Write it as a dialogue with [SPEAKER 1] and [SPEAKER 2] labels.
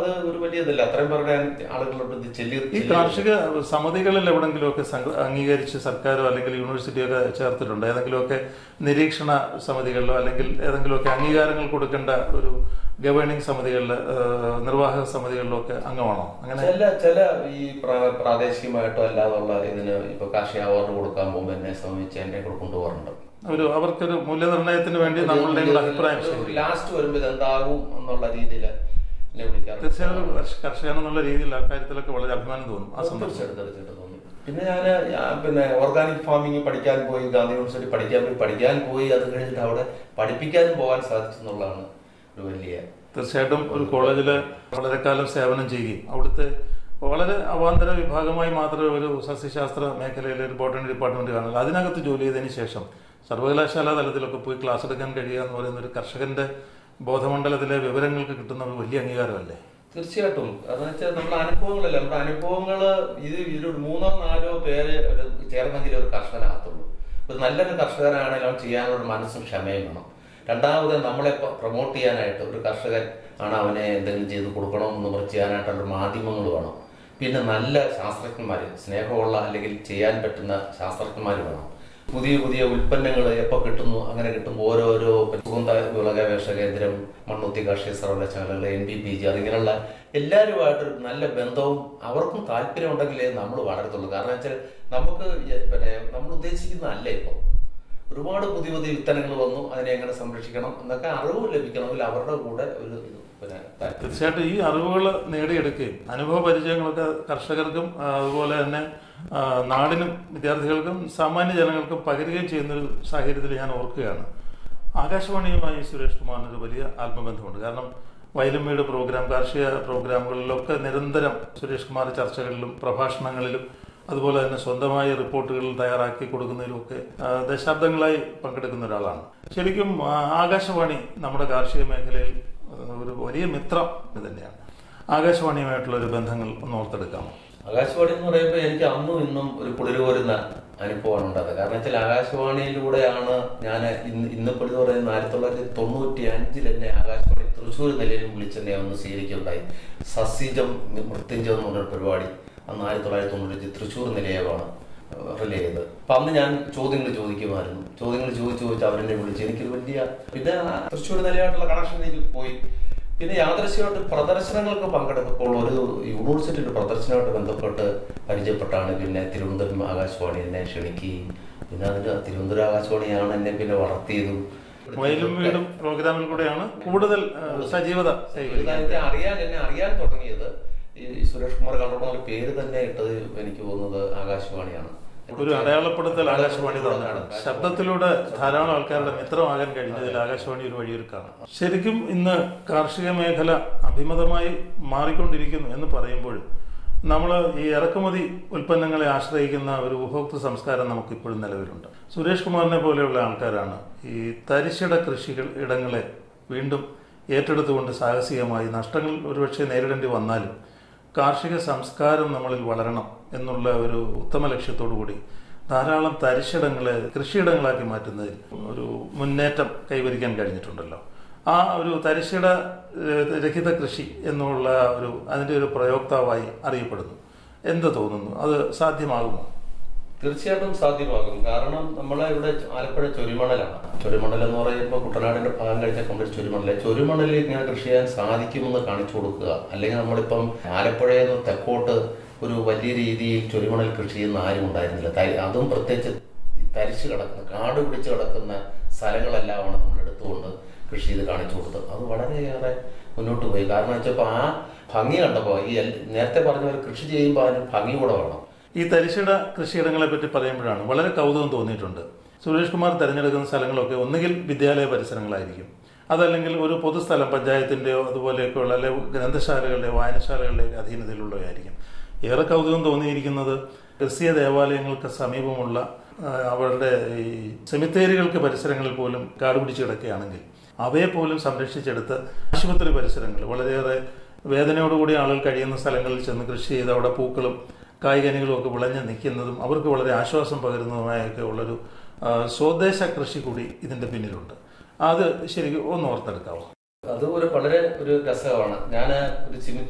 [SPEAKER 1] അത് ഒരു വലിയ ഇതല്ല അത്രയും പേരുടെ ആളുകളോട് ഇത് ചെല്ലി
[SPEAKER 2] ഈ കാർഷിക സമിതികളിൽ എവിടെങ്കിലുമൊക്കെ സംഘ- അംഗീകരിച്ച് സർക്കാരോ അല്ലെങ്കിൽ യൂണിവേഴ്സിറ്റിയോ ഒക്കെ ചേർത്തിട്ടുണ്ട് ഏതെങ്കിലുമൊക്കെ നിരീക്ഷണ സമിതികളിലോ അല്ലെങ്കിൽ ഏതെങ്കിലുമൊക്കെ അംഗീകാരങ്ങൾ കൊടുക്കേണ്ട ഒരു ഗവേണിംഗ് സമിതികളിൽ നിർവാഹക സമിതികളിലോ ഒക്കെ അംഗമാണോ അങ്ങനെ
[SPEAKER 1] ചില ചില ഈ പ്ര- പ്രാദേശികമായിട്ടോ അല്ലാതുള്ള ഇതിന് ഇപ്പൊ കാർഷിക അവാർഡ് കൊടുക്കാൻ പോകുമ്പോൾ എന്നെ സംബന്ധിച്ച് എന്നെ കൂടെ കൊണ്ടുപോകാറുണ്ട്
[SPEAKER 2] ഒരു അവർക്കൊരു മൂല്യനിർണ്ണയത്തിന് വേണ്ടി നമ്മളുടെ കൂടെ അഭിപ്രായം ശേഖരിക്കും
[SPEAKER 1] ലാസ്റ്റ് വരുമ്പോൾ ഇത് എന്താകും എന്നുള്ള രീതിയിൽ എന്നെ വിളിക്കാറുണ്ട്
[SPEAKER 2] തീർച്ചയായും ഒരു കർഷ- കർഷകൻ എന്നുള്ള രീതിയിൽ ആ കാര്യത്തിലൊക്കെ വളരെ അഭിമാനം തോന്നും ആ സന്ദർഭം
[SPEAKER 1] തീർച്ചയായിട്ടും തീർച്ചയായിട്ടും തോന്നി പിന്നെ ഞാൻ പിന്നെ ഓർഗാനിക് ഫാമിംഗ് പഠിക്കാൻ പോയി ഗാന്ധി യൂണിവേഴ്സിറ്റി പഠിക്കാൻ പോയി പഠിക്കാൻ പോയി അത് കഴിഞ്ഞിട്ട് അവിടെ പഠിപ്പിക്കാനും പോകാൻ സാധിച്ചു എന്നുള്ളതാണ് ഒരു വലിയ
[SPEAKER 2] തീർച്ചയായിട്ടും ഒരു കോളേജിൽ വളരെ കാലം സേവനം ചെയ്യുകയും അവിടുത്തെ വളരെ അവാന്തര വിഭാഗമായി മാത്രമേ ഒരു സസ്യശാസ്ത്ര മേഖലയിൽ ഒരു ബോട്ടണി ഡിപ്പാർട്ട്മെന്റ് കാണുള്ളൂ അതിനകത്ത് ജോലി ചെയ്തതിന് ശേഷം സർവകലാശാല തലത്തിലൊക്കെ പോയി ക്ലാസ് എടുക്കാൻ കഴിയുക എന്ന് പറയുന്ന ഒരു കർഷകന്റെ ബോധമണ്ഡലത്തിലെ വിവരങ്ങൾക്ക് കിട്ടുന്ന ഒരു വലിയ അംഗീകാരമല്ലേ
[SPEAKER 1] തീർച്ചയായിട്ടും കാരണം വെച്ചാൽ നമ്മുടെ അനുഭവങ്ങളല്ല നമ്മുടെ അനുഭവങ്ങള് ഇത് ഒരു മൂന്നോ നാലോ പേര് ഒരു ചേർന്നെങ്കിലേ ഒരു കർഷകനാകത്തുള്ളൂ ഒരു നല്ലൊരു കർഷകനാണെങ്കിൽ അവൻ ചെയ്യാനുള്ള ഒരു മനസ്സും ക്ഷമയും വേണം രണ്ടാമത് നമ്മളെ പ്രൊമോട്ട് ചെയ്യാനായിട്ട് ഒരു കർഷകൻ ആണ് അവനെ എന്തെങ്കിലും ചെയ്ത് കൊടുക്കണം എന്ന് പറഞ്ഞ് ചെയ്യാനായിട്ടുള്ള മാധ്യമങ്ങൾ വേണം പിന്നെ നല്ല ശാസ്ത്രജ്ഞന്മാർ സ്നേഹമുള്ള അല്ലെങ്കിൽ ചെയ്യാൻ പറ്റുന്ന ശാസ്ത്രജ്ഞന്മാർ വേണം പുതിയ പുതിയ ഉൽപ്പന്നങ്ങൾ എപ്പോൾ കിട്ടുന്നു അങ്ങനെ കിട്ടുമ്പോൾ ഓരോരോ സുഗന്ധ വിള ഗവേഷണ കേന്ദ്രം മണ്ണുത്തി കാർഷിക സർവകലാശാലകൾ എൻ ബി പി ജി അതിങ്ങനെയുള്ള എല്ലാവരുമായിട്ട് നല്ല ബന്ധവും അവർക്കും താല്പര്യം ഉണ്ടെങ്കിലേ നമ്മൾ വളരത്തുള്ളൂ കാരണം വെച്ചാൽ നമുക്ക് ഈ- പിന്നെ നമ്മൾ ഉദ്ദേശിക്കുന്നതല്ല ഇപ്പോൾ ഒരുപാട് പുതിയ പുതിയ വിത്തനങ്ങൾ വന്നു അതിനെ എങ്ങനെ സംരക്ഷിക്കണം എന്നൊക്കെ അറിവ് ലഭിക്കണമെങ്കിൽ അവരുടെ കൂടെ ഒരു ഇത് പിന്നെ താല്പര്യം
[SPEAKER 2] തീർച്ചയായിട്ടും ഈ അറിവുകൾ നേടിയെടുക്കുകയും അനുഭവ പരിചയങ്ങളൊക്കെ കർഷകർക്കും ആ, അതുപോലെ തന്നെ ആ, നാടിനും വിദ്യാർത്ഥികൾക്കും സാമാന്യ ജനങ്ങൾക്കും പകരുകയും ചെയ്യുന്ന ഒരു സാഹചര്യത്തിൽ ഞാൻ ഓർക്കുകയാണ് ആകാശവാണിയുമായി സുരേഷ് കുമാറിന് ഒരു വലിയ ആത്മബന്ധമുണ്ട് കാരണം വയലും വീട് പ്രോഗ്രാം കാർഷിക പ്രോഗ്രാമുകളിലൊക്കെ നിരന്തരം സുരേഷ് കുമാർ ചർച്ചകളിലും പ്രഭാഷണങ്ങളിലും അതുപോലെ തന്നെ സ്വന്തമായി റിപ്പോർട്ടുകൾ തയ്യാറാക്കി കൊടുക്കുന്നതിലുമൊക്കെ ആ, ദശാബ്ദങ്ങളായി പങ്കെടുക്കുന്ന ഒരാളാണ് ശരിക്കും ആ, ആകാശവാണി നമ്മുടെ കാർഷിക മേഖലയിൽ ആ, ഒരു വലിയ മിത്രം തന്നെയാണ് ആകാശവാണിയുമായിട്ടുള്ള ഒരു ബന്ധങ്ങൾ ഒന്ന് ഓർത്തെടുക്കാമോ
[SPEAKER 1] ആകാശവാണി എന്ന് പറയുമ്പോൾ എനിക്ക് അന്നും ഇന്നും ഒരു കുളിര് കോരുന്ന അനുഭവമാണ് ഉണ്ടായത് കാരണം വെച്ചാൽ ആകാശവാണിയിലൂടെയാണ് ഞാൻ ഇന്ന് ഇന്നിപ്പോൾ ഇത് പറയുന്നത് ആയിരത്തി തൊള്ളായിരത്തി തൊണ്ണൂറ്റി അഞ്ചിൽ എന്നെ ആകാശവാണി തൃശ്ശൂർ നിലയിലും വിളിച്ചെന്നെ ഒന്ന് സ്വീകരിക്കുകയുണ്ടായി സസ്യജം മൃത്യുഞ്ജം എന്ന് പറഞ്ഞൊരു പരിപാടി അന്ന് ആയിരത്തി തൊള്ളായിരത്തി തൊണ്ണൂറ്റി തൃശ്ശൂർ നിലയമാണ് റിലേ ചെയ്തത് അപ്പൊ അന്ന് ഞാൻ ചോദ്യങ്ങൾ ചോദിക്കുമായിരുന്നു ചോദ്യങ്ങൾ ചോദിച്ചു ചോദിച്ച് അവരെന്നെ വിളിച്ച് എനിക്കൊരു വലിയ പിന്നെ ആ തൃശ്ശൂർ നിലയായിട്ടുള്ള കണക്ഷൻ എനിക്ക് പോയി പിന്നെ യാദൃശ്യമായിട്ട് പ്രദർശനങ്ങൾക്ക് പങ്കെടുത്തപ്പോൾ ഒരു യൂണിവേഴ്സിറ്റിയുടെ പ്രദർശനമായിട്ട് ബന്ധപ്പെട്ട് പരിചയപ്പെട്ടാണ് പിന്നെ തിരുവനന്തപുരം ആകാശവാണി എന്നെ ക്ഷണിക്കുകയും പിന്നെ അതിന് തിരുവനന്തപുരം ആകാശവാണിയാണ് എന്നെ പിന്നെ വളർത്തിയതും
[SPEAKER 2] വയലും വീടും പ്രോഗ്രാമിൽ കൂടെയാണ് കൂടുതൽ ആ, സജീവത കൈവരിക്കുന്നത്
[SPEAKER 1] എനിക്ക് അറിയാൻ എന്നെ അറിയാൻ തുടങ്ങിയത് ഈ സുരേഷ് കുമാർ കണ്ടോടുന്ന പേര് തന്നെ ഇട്ടത് എനിക്ക് തോന്നുന്നത് ആകാശവാണിയാണ്
[SPEAKER 2] ഒരു അടയാളപ്പെടുത്തൽ ആകാശവാണി തന്നെയാണ് ശബ്ദത്തിലൂടെ ധാരാളം ആൾക്കാരുടെ മിത്രമാകാൻ കഴിഞ്ഞതിൽ ആകാശവാണി ഒരു വഴിയൊരുക്കാണ് ശരിക്കും ഇന്ന് കാർഷിക മേഖല അഭിമതമായി മാറിക്കൊണ്ടിരിക്കുന്നു എന്ന് പറയുമ്പോഴും നമ്മൾ ഈ ഇറക്കുമതി ഉൽപ്പന്നങ്ങളെ ആശ്രയിക്കുന്ന ഒരു ഉപഭോക്തൃ സംസ്കാരം നമുക്ക് ഇപ്പോഴും നിലവിലുണ്ട് സുരേഷ് കുമാറിനെ പോലെയുള്ള ആൾക്കാരാണ് ഈ തരിശിട കൃഷികൾ ഇടങ്ങളെ വീണ്ടും ഏറ്റെടുത്തുകൊണ്ട് സാഹസികമായി നഷ്ടങ്ങൾ ഒരുപക്ഷെ നേരിടേണ്ടി വന്നാലും കാർഷിക സംസ്കാരം നമ്മളിൽ വളരണം എന്നുള്ള ഒരു ഉത്തമ ലക്ഷ്യത്തോടു കൂടി ധാരാളം തരിശിടങ്ങളെ കൃഷിയിടങ്ങളാക്കി മാറ്റുന്നതിൽ ഒരു മുന്നേറ്റം കൈവരിക്കാൻ കഴിഞ്ഞിട്ടുണ്ടല്ലോ ആ ഒരു തരിശിട ഏഹ്, രഹിത കൃഷി എന്നുള്ള ഒരു അതിൻ്റെ ഒരു പ്രയോക്താവായി അറിയപ്പെടുന്നു എന്ത് തോന്നുന്നു അത് സാധ്യമാകുമോ
[SPEAKER 1] തീർച്ചയായിട്ടും സാധ്യമാകും കാരണം നമ്മളെ ഇവിടെ ആലപ്പുഴ ചൊരിമണലാണ് ചൊരിമണൽ എന്ന് പറയുമ്പോൾ കുട്ടനാടിന്റെ ഭാഗം കഴിച്ചാൽ കൊണ്ട് ചൊരിമണല് ചൊരിമണലിൽ ഇങ്ങനെ കൃഷി ചെയ്യാൻ സാധിക്കുമെന്ന് കാണിച്ചു കൊടുക്കുക അല്ലെങ്കിൽ നമ്മളിപ്പം ആലപ്പുഴയിൽ നിന്ന് തെക്കോട്ട് ഒരു വലിയ രീതിയിൽ ചൊരിമണൽ കൃഷി ചെയ്യുന്ന ആരും ഉണ്ടായിരുന്നില്ല തരി- അതും പ്രത്യേകിച്ച് ഈ തരിച്ച് കിടക്കുന്ന കാട് പിടിച്ച് കിടക്കുന്ന സ്ഥലങ്ങളെല്ലാമാണ് നമ്മൾ എടുത്തുകൊണ്ട് കൃഷി ചെയ്ത് കാണിച്ചു കൊടുത്തത് അത് വളരെയേറെ മുന്നോട്ട് പോയി കാരണം വെച്ചപ്പോൾ ആ ഭംഗി കണ്ടപ്പോൾ ഈ എൽ- നേരത്തെ പറഞ്ഞ പോലെ കൃഷി ചെയ്യുമ്പോൾ അതിന് ഭംഗി കൂടെ വേണം
[SPEAKER 2] ഈ തരിശിട കൃഷിയിടങ്ങളെ പറ്റി പറയുമ്പോഴാണ് വളരെ കൗതുകം തോന്നിയിട്ടുണ്ട് സുരേഷ് കുമാർ തിരഞ്ഞെടുക്കുന്ന സ്ഥലങ്ങളൊക്കെ ഒന്നുകിൽ വിദ്യാലയ പരിസരങ്ങളായിരിക്കും അതല്ലെങ്കിൽ ഒരു പൊതുസ്ഥലം പഞ്ചായത്തിൻ്റെയോ അതുപോലെയൊക്കെയുള്ള അല്ലെ ഗ്രന്ഥശാലകളുടെയോ വായനശാലകളുടെയോ അധീനതയിലുള്ളവയായിരിക്കും ഏറെ കൗതുകം തോന്നിയിരിക്കുന്നത് ക്രിസ്തീയ ദേവാലയങ്ങൾക്ക് സമീപമുള്ള ആ, അവരുടെ ഈ സെമിത്തേരികൾക്ക് പരിസരങ്ങളിൽ പോലും കാട് പിടിച്ച് കിടക്കുകയാണെങ്കിൽ അവയെ പോലും സംരക്ഷിച്ചെടുത്ത് ആശുപത്രി പരിസരങ്ങൾ വളരെയേറെ വേദനയോടുകൂടി ആളുകൾ കഴിയുന്ന സ്ഥലങ്ങളിൽ ചെന്ന് കൃഷി ചെയ്ത് അവിടെ പൂക്കളും കായികനികളും ഒക്കെ വിളഞ്ഞ് നിൽക്കുന്നതും അവർക്ക് വളരെ ആശ്വാസം പകരുന്നതുമായൊക്കെ ഉള്ളൊരു ആ, സ്വദേശ കൃഷി കൂടി ഇതിന്റെ പിന്നിലുണ്ട് അത് ശരിക്കും ഒന്ന് ഓർത്തെടുക്കാവോ
[SPEAKER 1] അത് ഒരു വളരെ ഒരു രസമാണ് ഞാൻ ഒരു ചിമിത്തി